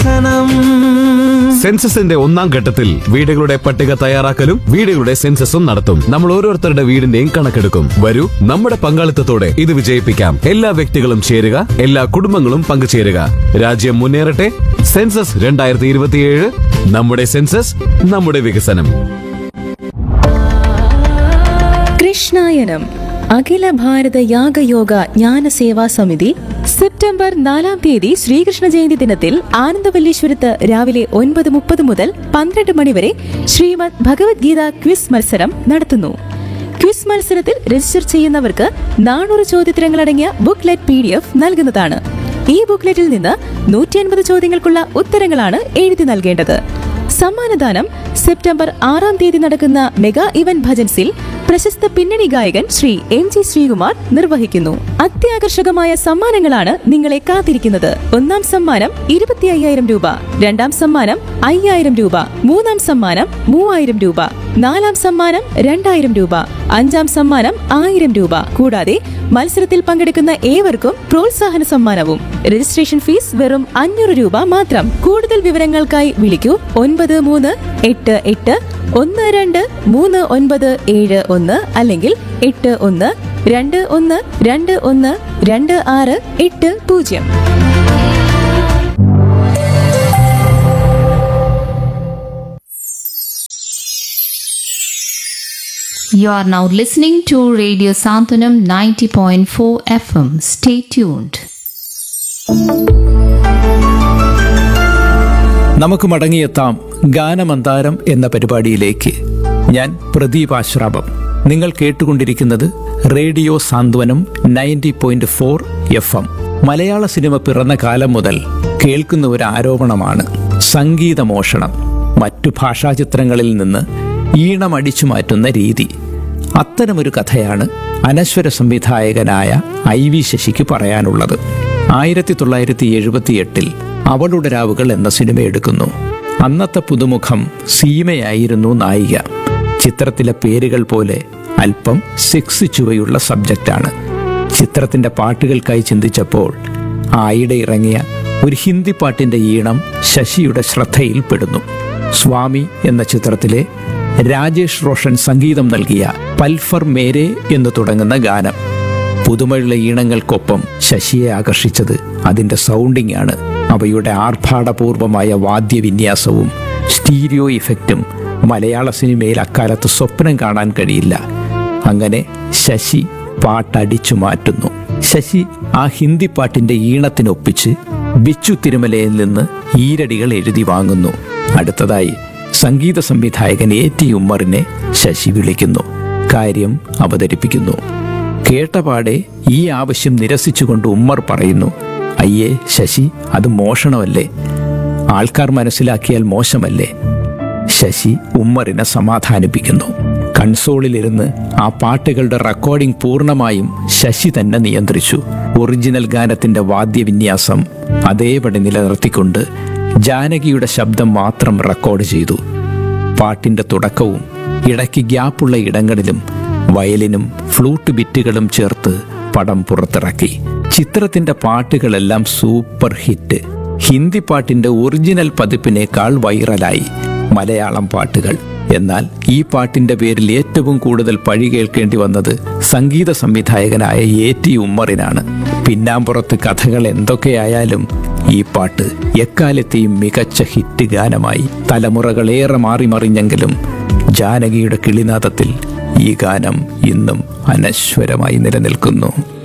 വികസനം സെൻസസിന്റെ ഒന്നാം ഘട്ടത്തിൽ വീടുകളുടെ പട്ടിക തയ്യാറാക്കലും വീടുകളുടെ സെൻസസും നടത്തും നമ്മൾ ഓരോരുത്തരുടെ വീടിന്റെയും കണക്കെടുക്കും വരൂ നമ്മുടെ പങ്കാളിത്തത്തോടെ ഇത് വിജയിപ്പിക്കാം എല്ലാ വ്യക്തികളും ചേരുക എല്ലാ കുടുംബങ്ങളും പങ്കുചേരുക രാജ്യം മുന്നേറട്ടെ സെൻസസ് രണ്ടായിരത്തി ഇരുപത്തിയേഴ് നമ്മുടെ സെൻസസ് നമ്മുടെ വികസനം കൃഷ്ണായനം അഖില ഭാരത യാഗയോഗ ജ്ഞാന സേവാ സമിതി സെപ്റ്റംബർ നാലാം തീയതി ശ്രീകൃഷ്ണ ജയന്തി ദിനത്തിൽ ആനന്ദവല്ലീശ്വരത്ത് രാവിലെ ഒൻപത് മുപ്പത് മുതൽ പന്ത്രണ്ട് മണിവരെ ശ്രീമദ് ഭഗവത്ഗീത ക്വിസ് മത്സരം നടത്തുന്നു ക്വിസ് മത്സരത്തിൽ രജിസ്റ്റർ ചെയ്യുന്നവർക്ക് നാനൂറ് ചോദ്യോത്തരങ്ങളടങ്ങിയ ബുക്ക്ലെറ്റ് പി ഡി എഫ് നൽകുന്നതാണ് ഈ ബുക്ക്ലെറ്റിൽ നിന്ന് നൂറ്റി അൻപത് ചോദ്യങ്ങൾക്കുള്ള ഉത്തരങ്ങളാണ് എഴുതി നൽകേണ്ടത് സമ്മാനദാനം സെപ്റ്റംബർ ആറാം തീയതി നടക്കുന്ന മെഗാ ഇവന്റ് ഭജൻസിൽ പ്രശസ്ത പിന്നണി ഗായകൻ ശ്രീ എം ജി ശ്രീകുമാർ നിർവഹിക്കുന്നു അത്യാകർഷകമായ സമ്മാനങ്ങളാണ് നിങ്ങളെ കാത്തിരിക്കുന്നത് ഒന്നാം സമ്മാനം ഇരുപത്തി അയ്യായിരം രൂപ രണ്ടാം സമ്മാനം അയ്യായിരം രൂപ മൂന്നാം സമ്മാനം മൂവായിരം രൂപ നാലാം സമ്മാനം രണ്ടായിരം രൂപ അഞ്ചാം സമ്മാനം ആയിരം രൂപ കൂടാതെ മത്സരത്തിൽ പങ്കെടുക്കുന്ന ഏവർക്കും പ്രോത്സാഹന സമ്മാനവും രജിസ്ട്രേഷൻ ഫീസ് വെറും അഞ്ഞൂറ് രൂപ മാത്രം കൂടുതൽ വിവരങ്ങൾക്കായി വിളിക്കൂ ഒൻപത് മൂന്ന് എട്ട് എട്ട് ഒന്ന് രണ്ട് മൂന്ന് ഒൻപത് ഏഴ് ഒന്ന് അല്ലെങ്കിൽ എട്ട് ഒന്ന് രണ്ട് ഒന്ന് രണ്ട് ഒന്ന് രണ്ട് ആറ് എട്ട് പൂജ്യം You are now listening to Radio Santanam 90.4 FM. Stay tuned. നമുക്ക് മടങ്ങിയെത്താം ഗാനമന്താരം എന്ന പരിപാടിയിലേക്ക് ഞാൻ പ്രദീപ് ആശ്രാമം നിങ്ങൾ കേട്ടുകൊണ്ടിരിക്കുന്നത് radio Santhwanam ninety point four F M Malayala cinema പിറന്ന കാലം മുതൽ കേൾക്കുന്ന ഒരു ആരോപണമാണ് സംഗീതമോഷണം മറ്റു ഭാഷാചിത്രങ്ങളിൽ നിന്ന് ഈണം അടിച്ചു മാറ്റുന്ന രീതി അത്തരമൊരു കഥയാണ് അനശ്വര സംവിധായകനായ ഐ വി ശശിക്ക് പറയാനുള്ളത് ആയിരത്തി തൊള്ളായിരത്തി എഴുപത്തിയെട്ടിൽ അവളുടെ രാവുകൾ എന്ന സിനിമ എടുക്കുന്നു അന്നത്തെ പുതുമുഖം സീമയായിരുന്നു നായിക ചിത്രത്തിലെ പേരുകൾ പോലെ അല്പം സെക്സ് ചുവയുള്ള സബ്ജക്റ്റാണ് ചിത്രത്തിന്റെ പാട്ടുകൾക്കായി ചിന്തിച്ചപ്പോൾ ആയിടെ ഇറങ്ങിയ ഒരു ഹിന്ദി പാട്ടിന്റെ ഈണം ശശിയുടെ ശ്രദ്ധയിൽപ്പെടുന്നു സ്വാമി എന്ന ചിത്രത്തിലെ രാജേഷ് റോഷൻ സംഗീതം നൽകിയ പൽഫർ മേരെ എന്ന് തുടങ്ങുന്ന ഗാനം പുതുമയുള്ള ഈണങ്ങൾക്കൊപ്പം ശശിയെ ആകർഷിച്ചത് അതിന്റെ സൗണ്ടിംഗ് ആണ് അവയുടെ ആർഭാടപൂർവമായ വാദ്യവിന്യാസവും സ്റ്റീരിയോ ഇഫക്റ്റും മലയാള സിനിമയിൽ അക്കാലത്ത് സ്വപ്നം കാണാൻ കഴിയില്ല അങ്ങനെ ശശി പാട്ടടിച്ചു മാറ്റുന്നു ശശി ആ ഹിന്ദി പാട്ടിന്റെ ഈണത്തിനൊപ്പിച്ച് ബിച്ചു തിരുമലയിൽ നിന്ന് ഈരടികൾ എഴുതി വാങ്ങുന്നു അടുത്തതായി സംഗീത സംവിധായകൻ എ ടി ഉമ്മറിനെ ശശി വിളിക്കുന്നു കാര്യം അവതരിപ്പിക്കുന്നു കേട്ടപാടെ ഈ ആവശ്യം നിരസിച്ചുകൊണ്ട് ഉമ്മർ പറയുന്നു അയ്യേ ശശി അത് മോഷണമല്ലേ ആൾക്കാർ മനസ്സിലാക്കിയാൽ മോശമല്ലേ ശശി ഉമ്മറിനെ സമാധാനിപ്പിക്കുന്നു കൺസോളിലിരുന്ന് ആ പാട്ടുകളുടെ റെക്കോർഡിംഗ് പൂർണ്ണമായും ശശി തന്നെ നിയന്ത്രിച്ചു ഒറിജിനൽ ഗാനത്തിന്റെ വാദ്യവിന്യാസം അതേപടി നിലനിർത്തിക്കൊണ്ട് ജാനകിയുടെ ശബ്ദം മാത്രം റെക്കോർഡ് ചെയ്തു പാട്ടിന്റെ തുടക്കവും ഇടയ്ക്ക് ഗ്യാപ്പുള്ള ഇടങ്ങളിലും വയലിനും ഫ്ലൂട്ട് ബിറ്റുകളും ചേർത്ത് പടം പുറത്തിറക്കി ചിത്രത്തിന്റെ പാട്ടുകളെല്ലാം സൂപ്പർ ഹിറ്റ് ഹിന്ദി പാട്ടിന്റെ ഒറിജിനൽ പതിപ്പിനേക്കാൾ വൈറലായി മലയാളം പാട്ടുകൾ എന്നാൽ ഈ പാട്ടിന്റെ പേരിൽ ഏറ്റവും കൂടുതൽ പഴി കേൾക്കേണ്ടി വന്നത് സംഗീത സംവിധായകനായ എ ടി ഉമ്മറിനാണ് പിന്നാമ്പുറത്ത് കഥകൾ എന്തൊക്കെയായാലും ഈ പാട്ട് എക്കാലത്തെയും മികച്ച ഹിറ്റ് ഗാനമായി തലമുറകളേറെ മാറി മറിഞ്ഞെങ്കിലും ജാനകിയുടെ കിളിനാദത്തിൽ ഈ ഗാനം ഇന്നും അനശ്വരമായി നിലനിൽക്കുന്നു